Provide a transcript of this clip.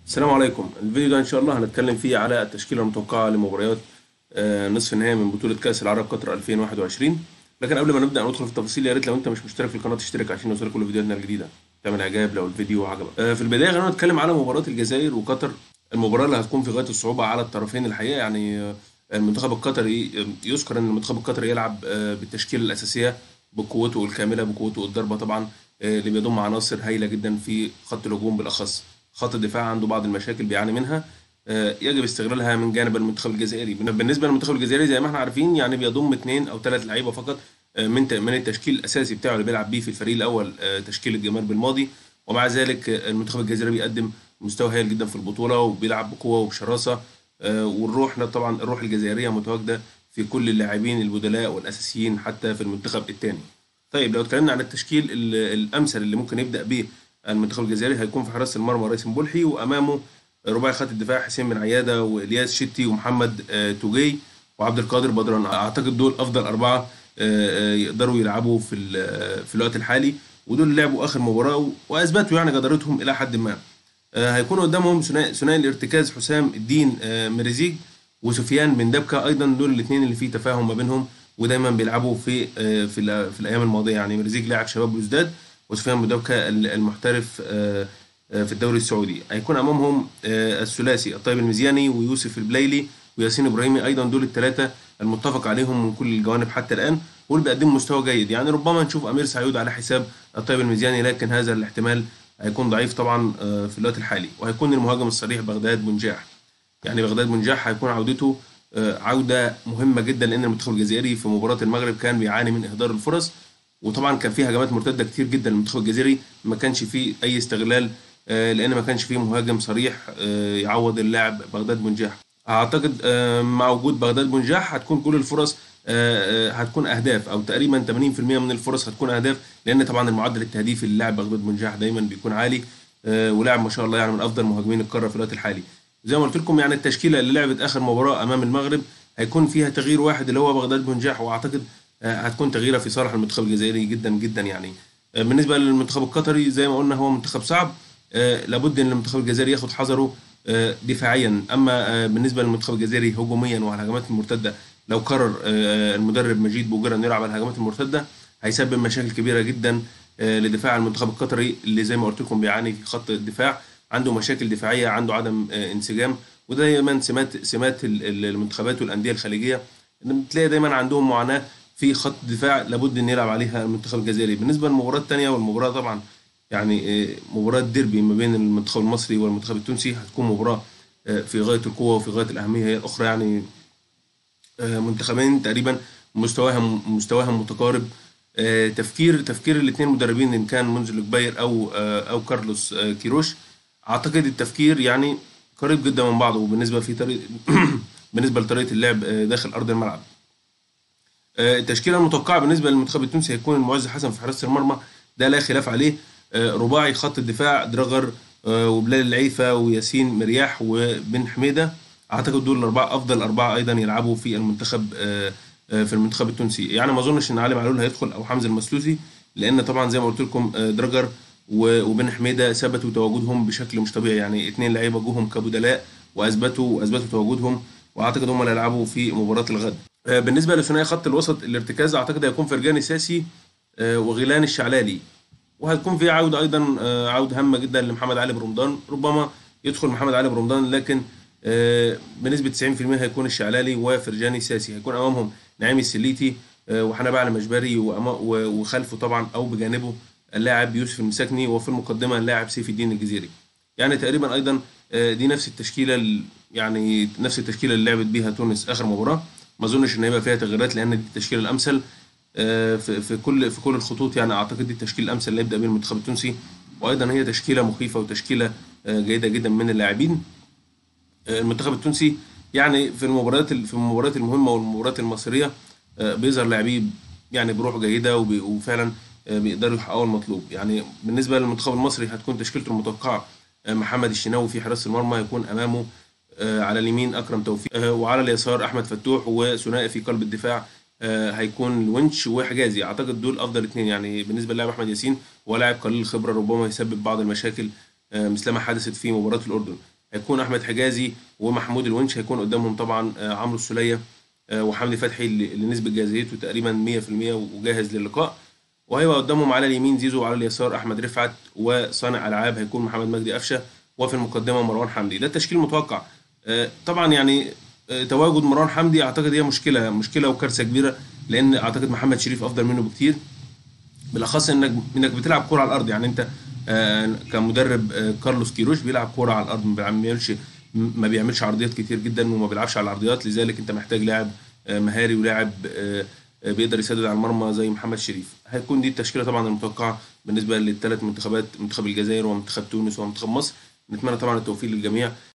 السلام عليكم الفيديو ده ان شاء الله هنتكلم فيه على التشكيله المتوقعه لمباريات آه، نصف النهائي من بطوله كاس العرب قطر 2021 لكن قبل ما نبدا ندخل في التفاصيل يا ريت لو انت مش مشترك في القناه تشترك عشان يوصلك كل فيديوهاتنا الجديده تعمل اعجاب لو الفيديو عجبك آه، في البدايه خلينا نتكلم على مباراه الجزائر وقطر المباراه اللي هتكون في غايه الصعوبه على الطرفين الحقيقه يعني آه، المنتخب القطري آه، يذكر ان المنتخب القطري يلعب آه، بالتشكيله الاساسيه بقوته الكامله بقوته الضربه طبعا آه، اللي بيضم عناصر هايله جدا في خط الهجوم بالاخص خط الدفاع عنده بعض المشاكل بيعاني منها آه، يجب استغلالها من جانب المنتخب الجزائري بالنسبه للمنتخب الجزائري زي ما احنا عارفين يعني بيضم اثنين او ثلاث لعيبه فقط آه، من من التشكيل الاساسي بتاعه اللي بيلعب بيه في الفريق الاول آه، تشكيل الجمال بالماضي ومع ذلك آه، المنتخب الجزائري بيقدم مستوى هائل جدا في البطوله وبيلعب بقوه وبشراسه آه، والروح طبعا الروح الجزائريه متواجده في كل اللاعبين البدلاء والاساسيين حتى في المنتخب الثاني طيب لو اتكلمنا عن التشكيل ال- الامثل اللي ممكن يبدا به المنتخب الجزائري هيكون في حراسه المرمى رئيس بولحي وامامه رباعي خط الدفاع حسين بن عياده والياس شتي ومحمد آه، توجي وعبد القادر بدران اعتقد دول افضل اربعه آه، آه، يقدروا يلعبوا في ال- في الوقت الحالي ودول اللي لعبوا اخر مباراه واثبتوا يعني جدارتهم الى حد ما آه، هيكون قدامهم ثنائي ثنائي الارتكاز حسام الدين آه، مريزيج وسفيان بن دبكة ايضا دول الاثنين اللي فيه تفاهم ما بينهم ودايما بيلعبوا في آه، في ال- في الايام الماضيه يعني مريزيج لاعب شباب بلوزداد وسفيان بن دبكة ال- المحترف آه، آه، في الدوري السعودي هيكون امامهم آه، الثلاثي الطيب المزياني ويوسف البليلي وياسين ابراهيمي ايضا دول الثلاثه المتفق عليهم من كل الجوانب حتى الان واللي بيقدموا مستوى جيد يعني ربما نشوف امير سعيود على حساب الطيب المزياني لكن هذا الاحتمال هيكون ضعيف طبعا آه، في الوقت الحالي وهيكون المهاجم الصريح بغداد بنجاح يعني بغداد بنجاح هيكون عودته آه، عودة مهمة جدا لأن المنتخب الجزائري في مباراة المغرب كان بيعاني من إهدار الفرص وطبعا كان فيه هجمات مرتدة كتير جدا للمنتخب الجزائري ما كانش فيه أي استغلال آه، لأن ما كانش فيه مهاجم صريح آه، يعوض اللاعب بغداد بنجاح أعتقد آه، مع وجود بغداد بنجاح هتكون كل الفرص آه، آه، هتكون أهداف أو تقريبا 80% من الفرص هتكون أهداف لأن طبعا المعدل التهديفي للاعب بغداد بنجاح دايما بيكون عالي آه، ولاعب ما شاء الله يعني من أفضل مهاجمين القارة في الوقت الحالي زي ما قلت لكم يعني التشكيله اللي لعبت اخر مباراه امام المغرب هيكون فيها تغيير واحد اللي هو بغداد بنجاح واعتقد آه، هتكون تغييره في صالح المنتخب الجزائري جدا جدا يعني آه، بالنسبه للمنتخب القطري زي ما قلنا هو منتخب صعب آه، لابد ان المنتخب الجزائري ياخد حذره آه، دفاعيا اما آه، بالنسبه للمنتخب الجزائري هجوميا وعلى الهجمات المرتده لو قرر آه، المدرب مجيد بوجرة انه يلعب على الهجمات المرتده هيسبب مشاكل كبيره جدا آه، لدفاع المنتخب القطري اللي زي ما قلت لكم بيعاني في خط الدفاع عنده مشاكل دفاعيه عنده عدم آه، انسجام وده دايما سمات سمات ال- ال- المنتخبات والانديه الخليجيه ان بتلاقي دايما عندهم معاناه في خط دفاع لابد ان يلعب عليها المنتخب الجزائري بالنسبه للمباراه الثانيه والمباراه طبعا يعني آه، مباراه ديربي ما بين المنتخب المصري والمنتخب التونسي هتكون مباراه آه، في غايه القوه وفي غايه الاهميه هي الاخرى يعني آه، منتخبين تقريبا مستواهم مستواهم متقارب آه، تفكير تفكير الاثنين مدربين ان كان منذ الجبير او آه، او كارلوس آه، كيروش اعتقد التفكير يعني قريب جدا من بعضه وبالنسبه في طريق بالنسبه لطريقه اللعب آه، داخل ارض الملعب آه، التشكيله المتوقعه بالنسبه للمنتخب التونسي هيكون المعز حسن في حراسه المرمى ده لا خلاف عليه آه، رباعي خط الدفاع دراجر آه، وبلال العيفه وياسين مرياح وبن حميده اعتقد دول الاربعه افضل اربعه ايضا يلعبوا في المنتخب آه، آه، في المنتخب التونسي يعني ما اظنش ان علي معلول هيدخل او حمزه المسلوسي لان طبعا زي ما قلت لكم آه، دراجر و- وبن حميده ثبتوا تواجدهم بشكل مش طبيعي يعني اثنين لعيبه جوهم كبدلاء واثبتوا واثبتوا تواجدهم واعتقد هم اللي هيلعبوا في مباراه الغد آه، بالنسبه لثنائي خط الوسط الارتكاز اعتقد هيكون فرجاني ساسي آه، وغيلان الشعلالي وهتكون في عودة أيضا آه، عودة هامة جدا لمحمد علي برمضان ربما يدخل محمد علي برمضان لكن آه، بنسبة 90% هيكون الشعلالي وفرجاني ساسي هيكون أمامهم نعيم السليتي آه، وحنبال علي مجبري وأما- و- وخلفه طبعا أو بجانبه اللاعب يوسف المساكني وفي المقدمة اللاعب سيف الدين الجزيري يعني تقريبا أيضا آه، دي نفس التشكيلة ال- يعني نفس التشكيلة اللي لعبت بيها تونس آخر مباراة ما أظنش إن هيبقى فيها تغييرات لأن دي التشكيلة الأمثل آه، في في كل في كل الخطوط يعني اعتقد دي التشكيل الامثل اللي يبدا بيه المنتخب التونسي وايضا هي تشكيله مخيفه وتشكيله آه، جيده جدا من اللاعبين آه، المنتخب التونسي يعني في المباريات في المباريات المهمه والمباريات المصريه آه، بيظهر لاعبيه يعني بروح جيده وبي- وفعلا آه، بيقدروا يحققوا المطلوب يعني بالنسبه للمنتخب المصري هتكون تشكيلته المتوقعه آه، محمد الشناوي في حراسه المرمى يكون امامه آه، على اليمين اكرم توفيق آه، وعلى اليسار احمد فتوح وثنائي في قلب الدفاع آه، هيكون الونش وحجازي اعتقد دول افضل اثنين يعني بالنسبه للاعب احمد ياسين هو لاعب قليل الخبره ربما يسبب بعض المشاكل آه، مثلما حدثت في مباراه الاردن هيكون احمد حجازي ومحمود الونش هيكون قدامهم طبعا آه، عمرو السوليه آه، وحمدي فتحي اللي اللي نسبه جاهزيته تقريبا 100% وجاهز للقاء وهيبقى قدامهم على اليمين زيزو وعلى اليسار احمد رفعت وصانع العاب هيكون محمد مجدي قفشه وفي المقدمه مروان حمدي ده التشكيل المتوقع آه، طبعا يعني آه، تواجد مروان حمدي اعتقد هي مشكله مشكله وكارثه كبيره لان اعتقد محمد شريف افضل منه بكتير بالاخص انك انك بتلعب كوره على الارض يعني انت آه، كمدرب آه، كارلوس كيروش بيلعب كوره على الارض ما بيعملش ما بيعملش عرضيات كتير جدا وما بيلعبش على العرضيات لذلك انت محتاج لاعب آه، مهاري ولاعب آه، آه، بيقدر يسدد على المرمى زي محمد شريف هتكون دي التشكيله طبعا المتوقعه بالنسبه للثلاث منتخبات منتخب الجزائر ومنتخب تونس ومنتخب مصر نتمنى طبعا التوفيق للجميع